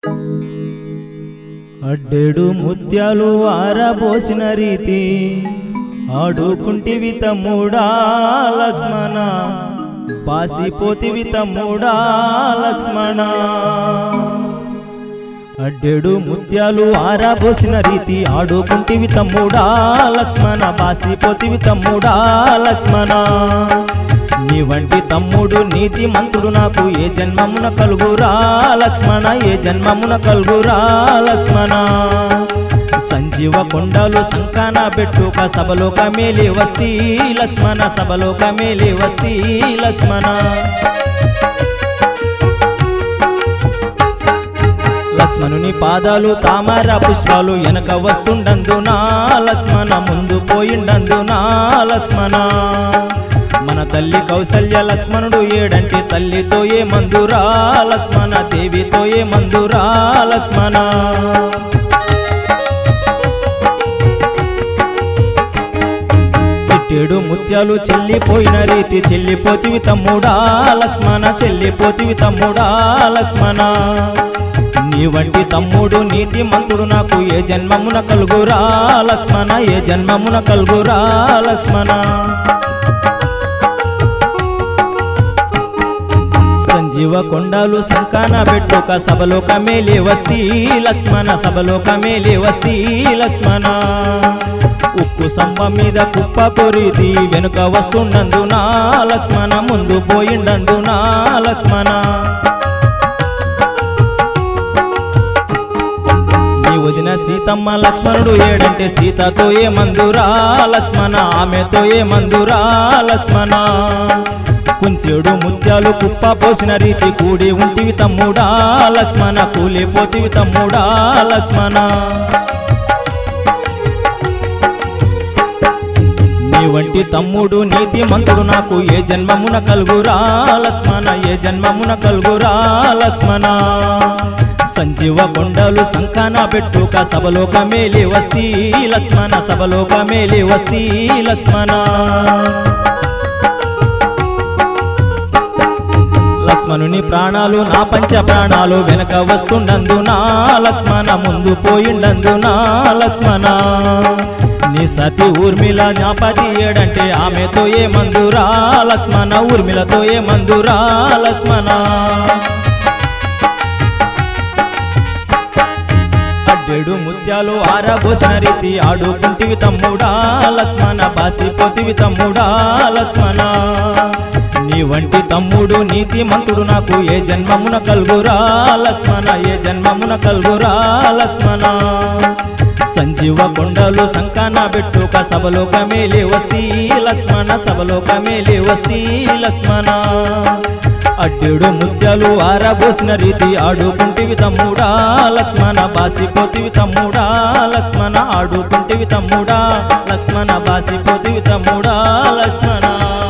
అడ్డెడు ముత్యాలు ఆరబోసిన రీతి ఆడుకుంటివి తమ్ముడా లక్ష్మణ బాసిపోతివి తమ్ముడా లక్ష్మణ అడ్డెడు ముత్యాలు ఆరబోసిన రీతి ఆడుకుంటివి తమ్ముడా లక్ష్మణ బాసిపోతివి తమ్ముడా లక్ష్మణ నీ వంటి తమ్ముడు నీతి మంతుడు నాకు ఏ జన్మమున కలుగురా లక్ష్మణ ఏ జన్మమున కలుగురా లక్ష్మణ సంజీవ కొండలు సంకాన పెట్టుక సభలో కమేలి వస్తీ లక్ష్మణ సభలో కమేలి వస్తీ లక్ష్మణ లక్ష్మణుని పాదాలు తామర పుష్పాలు వెనక వస్తుండందునా లక్ష్మణ ముందు పోయిండందునా లక్ష్మణ మన తల్లి కౌసల్య లక్ష్మణుడు ఏడంటే తల్లితో ఏ మందురా లక్ష్మణ దేవితో ఏ మందురా లక్ష్మణ చిట్టేడు ముత్యాలు చెల్లిపోయిన రీతి చెల్లిపోతివి తమ్ముడా లక్ష్మణ చెల్లిపోతివి తమ్ముడా లక్ష్మణ నీ వంటి తమ్ముడు నీతి మంతుడు నాకు ఏ జన్మమున కలుగురా లక్ష్మణ ఏ జన్మమున కలుగురా లక్ష్మణ సంజీవ కొండలు సంకాన పెట్టుక సభలో కమేలి వస్తీ లక్ష్మణ సభలో కమేలి వస్తీ లక్ష్మణ ఉక్కు సంబ మీద కుప్ప పొరిది వెనుక వస్తుండందునా లక్ష్మణ ముందు పోయిండందునా లక్ష్మణ నీ వదిన సీతమ్మ లక్ష్మణుడు ఏడంటే సీతతో ఏ మందురా లక్ష్మణ ఆమెతో ఏ మందురా లక్ష్మణ కుంచెడు ముత్యాలు కుప్ప పోసిన రీతి కూడి ఉంటివి తమ్ముడా లక్ష్మణ కూలిపోతివి తమ్ముడా లక్ష్మణ నీ వంటి తమ్ముడు నీతి మంతుడు నాకు ఏ జన్మమున కలుగురా లక్ష్మణ ఏ జన్మమున కలుగురా లక్ష్మణ సంజీవ కొండలు సంకాన పెట్టుక సభలో కమేలి వస్తీ లక్ష్మణ సభలో కమేలి వస్తీ లక్ష్మణ లక్ష్మణుని ప్రాణాలు నా పంచ ప్రాణాలు వెనక వస్తుండందునా లక్ష్మణ ముందు పోయిండందునా లక్ష్మణ నీ సతి ఊర్మిళ జ్ఞాపతి ఏడంటే ఆమెతో ఏ మందురా లక్ష్మణ ఊర్మిళతో ఏ మందురా లక్ష్మణ అడ్డేడు ముత్యాలు ఆరబోసిన రీతి ఆడుకుంటివి తమ్ముడా లక్ష్మణ బాసిపోతివి తమ్ముడా లక్ష్మణ నీ వంటి తమ్ముడు నీతి మంతుడు నాకు ఏ జన్మమున కలుగురా లక్ష్మణ ఏ జన్మమున కలుగురా లక్ష్మణ సంజీవ కొండలు సంకాన పెట్టుక సభలో కమేలి వస్తీ లక్ష్మణ సభలో కమేలి వస్తీ లక్ష్మణ అడ్డేడు ముత్యాలు ఆరబోసిన రీతి ఆడుకుంటివి తమ్ముడా లక్ష్మణ బాసిపోతివి తమ్ముడా లక్ష్మణ ఆడుకుంటివి తమ్ముడా లక్ష్మణ బాసిపోతివి తమ్ముడా లక్ష్మణ